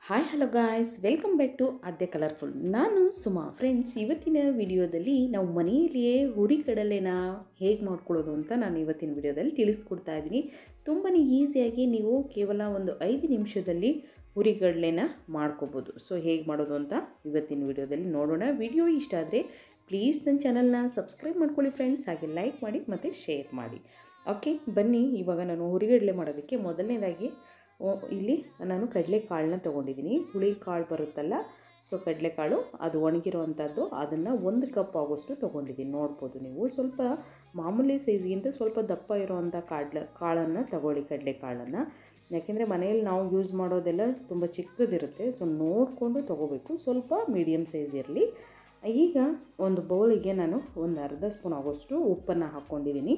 hi hello guys welcome back to Aadya colourful ನಾನು Suma friends ಇವತ್ತಿನ ವಿಡಿಯೋದಲ್ಲಿ ನಾವು ಮನೆಯಲ್ಲಿಯೇ ಹುರಿ ಕಡಲೆನ ಹೇಗೆ ಮಾಡ್ಕೊಳ್ಳೋದು ಅಂತ ನಾನು ಇವತ್ತಿನ ವಿಡಿಯೋದಲ್ಲಿ ತಿಳಿಸ್ಕೊಡ್ತಾ ಇದ್ದೀನಿ ತುಂಬಾ ಈಸಿಯಾಗಿ ನೀವು ಕೇವಲ ಒಂದು ಐದು ನಿಮಿಷದಲ್ಲಿ ಹುರಿಗಡಲೆನ ಮಾಡ್ಕೋಬೋದು ಸೊ ಹೇಗೆ ಮಾಡೋದು ಅಂತ ಇವತ್ತಿನ ವಿಡಿಯೋದಲ್ಲಿ ನೋಡೋಣ ವಿಡಿಯೋ ಇಷ್ಟ ಆದರೆ ಪ್ಲೀಸ್ ನನ್ನ ಚಾನಲ್ನ ಸಬ್ಸ್ಕ್ರೈಬ್ ಮಾಡ್ಕೊಳ್ಳಿ ಫ್ರೆಂಡ್ಸ್ ಹಾಗೆ ಲೈಕ್ ಮಾಡಿ ಮತ್ತು ಶೇರ್ ಮಾಡಿ ಓಕೆ ಬನ್ನಿ ಇವಾಗ ನಾನು ಹುರಿಗಡಲೆ ಮಾಡೋದಕ್ಕೆ ಮೊದಲನೇದಾಗಿ ಓ- ಇಲ್ಲಿ ನಾನು ಕಡಲೆಕಾಳನ್ನ ತೊಗೊಂಡಿದ್ದೀನಿ ಹುಳಿ ಕಾಳು ಬರುತ್ತಲ್ಲ ಸೊ ಕಡಲೆಕಾಳು ಅದು ಒಣಗಿರುವಂಥದ್ದು ಅದನ್ನು ಒಂದು ಕಪ್ ಆಗೋಷ್ಟು ತೊಗೊಂಡಿದ್ದೀನಿ ನೋಡ್ಬೋದು ನೀವು ಸ್ವಲ್ಪ ಮಾಮೂಲಿ ಸೈಜ್ಗಿಂತ ಸ್ವಲ್ಪ ದಪ್ಪ ಇರೋವಂಥ ಕಾಡ್ಲ ಕಾಳನ್ನು ತಗೊಳ್ಳಿ ಕಡಲೆಕಾಳನ್ನು ಯಾಕೆಂದರೆ ಮನೆಯಲ್ಲಿ ನಾವು ಯೂಸ್ ಮಾಡೋದೆಲ್ಲ ತುಂಬ ಚಿಕ್ಕದಿರುತ್ತೆ ಸೊ ನೋಡಿಕೊಂಡು ತೊಗೋಬೇಕು ಸ್ವಲ್ಪ ಮೀಡಿಯಮ್ ಸೈಜ್ ಇರಲಿ ಈಗ ಒಂದು ಬೌಲಿಗೆ ನಾನು ಒಂದು ಅರ್ಧ ಸ್ಪೂನ್ ಆಗೋಷ್ಟು ಉಪ್ಪನ್ನು ಹಾಕ್ಕೊಂಡಿದ್ದೀನಿ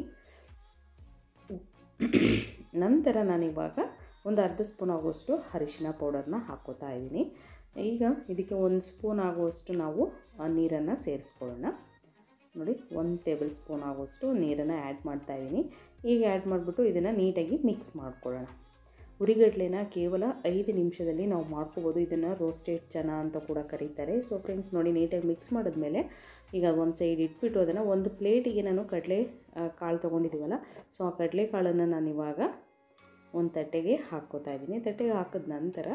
ನಂತರ ನಾನಿವಾಗ ಒಂದು ಅರ್ಧ ಸ್ಪೂನ್ ಆಗುವಷ್ಟು ಅರಿಶಿನ ಪೌಡರ್ನ ಹಾಕ್ಕೋತಾ ಇದ್ದೀನಿ ಈಗ ಇದಕ್ಕೆ ಒಂದು ಸ್ಪೂನ್ ಆಗುವಷ್ಟು ನಾವು ನೀರನ್ನು ಸೇರಿಸ್ಕೊಳ್ಳೋಣ ನೋಡಿ ಒಂದು ಟೇಬಲ್ ಸ್ಪೂನ್ ಆಗುವಷ್ಟು ನೀರನ್ನು ಆ್ಯಡ್ ಮಾಡ್ತಾ ಇದ್ದೀನಿ ಈಗ ಆ್ಯಡ್ ಮಾಡಿಬಿಟ್ಟು ಇದನ್ನು ನೀಟಾಗಿ ಮಿಕ್ಸ್ ಮಾಡ್ಕೊಳ್ಳೋಣ ಹುರಿಗಡ್ಲೆನ ಕೇವಲ ಐದು ನಿಮಿಷದಲ್ಲಿ ನಾವು ಮಾಡ್ಕೋಬೋದು ಇದನ್ನು ರೋಸ್ಟೆಡ್ ಚನ ಅಂತ ಕೂಡ ಕರೀತಾರೆ ಸೊ ಫ್ರೆಂಡ್ಸ್ ನೋಡಿ ನೀಟಾಗಿ ಮಿಕ್ಸ್ ಮಾಡಿದ್ಮೇಲೆ ಈಗ ಒಂದು ಸೈಡ್ ಇಟ್ಬಿಟ್ಟು ಅದನ್ನು ಒಂದು ಪ್ಲೇಟಿಗೆ ನಾನು ಕಡಲೆ ಕಾಳು ತೊಗೊಂಡಿದ್ದೀವಲ್ಲ ಸೊ ಆ ಕಡಲೆ ಕಾಳನ್ನು ನಾನು ಇವಾಗ ಒಂದು ತಟ್ಟೆಗೆ ಹಾಕ್ಕೋತಾ ಇದ್ದೀನಿ ತಟ್ಟೆಗೆ ಹಾಕಿದ ನಂತರ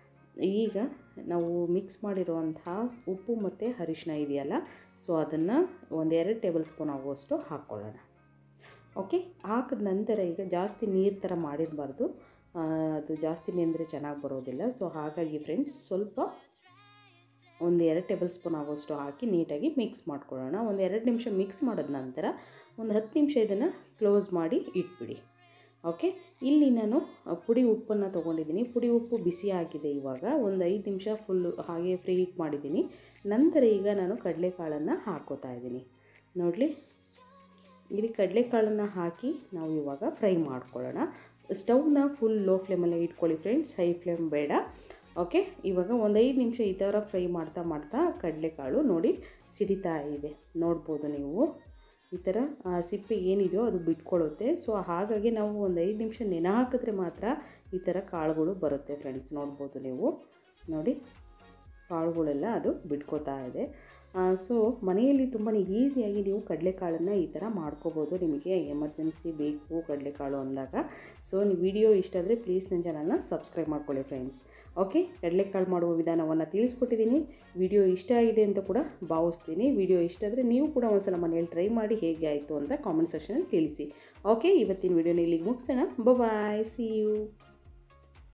ಈಗ ನಾವು ಮಿಕ್ಸ್ ಮಾಡಿರುವಂತಹ ಉಪ್ಪು ಮತ್ತು ಅರಿಶಿನ ಇದೆಯಲ್ಲ ಸೊ ಅದನ್ನು ಒಂದೆರಡು ಟೇಬಲ್ ಸ್ಪೂನ್ ಆಗುವಷ್ಟು ಹಾಕ್ಕೊಳ್ಳೋಣ ಓಕೆ ಹಾಕಿದ ನಂತರ ಈಗ ಜಾಸ್ತಿ ನೀರು ಥರ ಮಾಡಿರಬಾರ್ದು ಅದು ಜಾಸ್ತಿ ನೆಂದರೆ ಚೆನ್ನಾಗಿ ಬರೋದಿಲ್ಲ ಸೊ ಹಾಗಾಗಿ ಫ್ರೆಂಡ್ಸ್ ಸ್ವಲ್ಪ ಒಂದು ಎರಡು ಟೇಬಲ್ ಸ್ಪೂನ್ ಆಗೋಷ್ಟು ಹಾಕಿ ನೀಟಾಗಿ ಮಿಕ್ಸ್ ಮಾಡ್ಕೊಳ್ಳೋಣ ಒಂದು ಎರಡು ನಿಮಿಷ ಮಿಕ್ಸ್ ಮಾಡಿದ ನಂತರ ಒಂದು ಹತ್ತು ನಿಮಿಷ ಇದನ್ನು ಕ್ಲೋಸ್ ಮಾಡಿ ಇಟ್ಬಿಡಿ ಓಕೆ ಇಲ್ಲಿ ನಾನು ಪುಡಿ ಉಪ್ಪನ್ನು ತೊಗೊಂಡಿದ್ದೀನಿ ಪುಡಿ ಉಪ್ಪು ಬಿಸಿ ಆಗಿದೆ ಇವಾಗ ಒಂದು ಐದು ನಿಮಿಷ ಫುಲ್ಲು ಹಾಗೆ ಫ್ರೀ ಹೀಟ್ ಮಾಡಿದ್ದೀನಿ ನಂತರ ಈಗ ನಾನು ಕಡಲೆಕಾಳನ್ನು ಹಾಕ್ಕೋತಾ ಇದ್ದೀನಿ ನೋಡಲಿ ಇಲ್ಲಿ ಕಡಲೆಕಾಳನ್ನು ಹಾಕಿ ನಾವು ಇವಾಗ ಫ್ರೈ ಮಾಡ್ಕೊಳ್ಳೋಣ ಸ್ಟವ್ನ ಫುಲ್ ಲೋ ಫ್ಲೇಮಲ್ಲೇ ಇಟ್ಕೊಳ್ಳಿ ಫ್ರೆಂಡ್ಸ್ ಹೈ ಫ್ಲೇಮ್ ಬೇಡ ಓಕೆ ಇವಾಗ ಒಂದು ಐದು ನಿಮಿಷ ಈ ಥರ ಫ್ರೈ ಮಾಡ್ತಾ ಮಾಡ್ತಾ ಕಡಲೆಕಾಳು ನೋಡಿ ಸಿಡಿತಾ ಇದೆ ನೋಡ್ಬೋದು ನೀವು ಈ ಥರ ಆ ಸಿಪ್ಪೆ ಏನಿದೆಯೋ ಅದು ಬಿಟ್ಕೊಳ್ಳುತ್ತೆ ಸೊ ಹಾಗಾಗಿ ನಾವು ಒಂದು ಐದು ನಿಮಿಷ ನೆನೆ ಹಾಕಿದ್ರೆ ಮಾತ್ರ ಈ ಥರ ಕಾಳುಗಳು ಬರುತ್ತೆ ಫ್ರೆಂಡ್ಸ್ ನೋಡ್ಬೋದು ನೀವು ನೋಡಿ ಕಾಳುಗಳೆಲ್ಲ ಅದು ಬಿಟ್ಕೋತಾ ಇದೆ ಸೊ ಮನೆಯಲ್ಲಿ ತುಂಬಾ ಈಸಿಯಾಗಿ ನೀವು ಕಡಲೆಕಾಳನ್ನು ಈ ಥರ ಮಾಡ್ಕೋಬೋದು ನಿಮಗೆ ಎಮರ್ಜೆನ್ಸಿ ಬೇಕು ಕಡಲೆಕಾಳು ಅಂದಾಗ ಸೊ ನೀವು ವಿಡಿಯೋ ಇಷ್ಟ ಆದರೆ ಪ್ಲೀಸ್ ನನ್ನ ಚಾನಲ್ನ ಸಬ್ಸ್ಕ್ರೈಬ್ ಮಾಡ್ಕೊಳ್ಳಿ ಫ್ರೆಂಡ್ಸ್ ಓಕೆ ಕಡಲೆಕಾಳು ಮಾಡುವ ವಿಧಾನವನ್ನು ತಿಳಿಸ್ಕೊಟ್ಟಿದ್ದೀನಿ ವಿಡಿಯೋ ಇಷ್ಟ ಆಗಿದೆ ಅಂತ ಕೂಡ ಭಾವಿಸ್ತೀನಿ ವಿಡಿಯೋ ಇಷ್ಟ ಆದರೆ ನೀವು ಕೂಡ ಒಂದ್ಸಲ ಮನೆಯಲ್ಲಿ ಟ್ರೈ ಮಾಡಿ ಹೇಗೆ ಆಯಿತು ಅಂತ ಕಾಮೆಂಟ್ ಸೆಕ್ಷನಲ್ಲಿ ತಿಳಿಸಿ ಓಕೆ ಇವತ್ತಿನ ವಿಡಿಯೋನ ಇಲ್ಲಿಗೆ ಮುಗಿಸೋಣ ಬಾಯ್ ಸಿ ಯು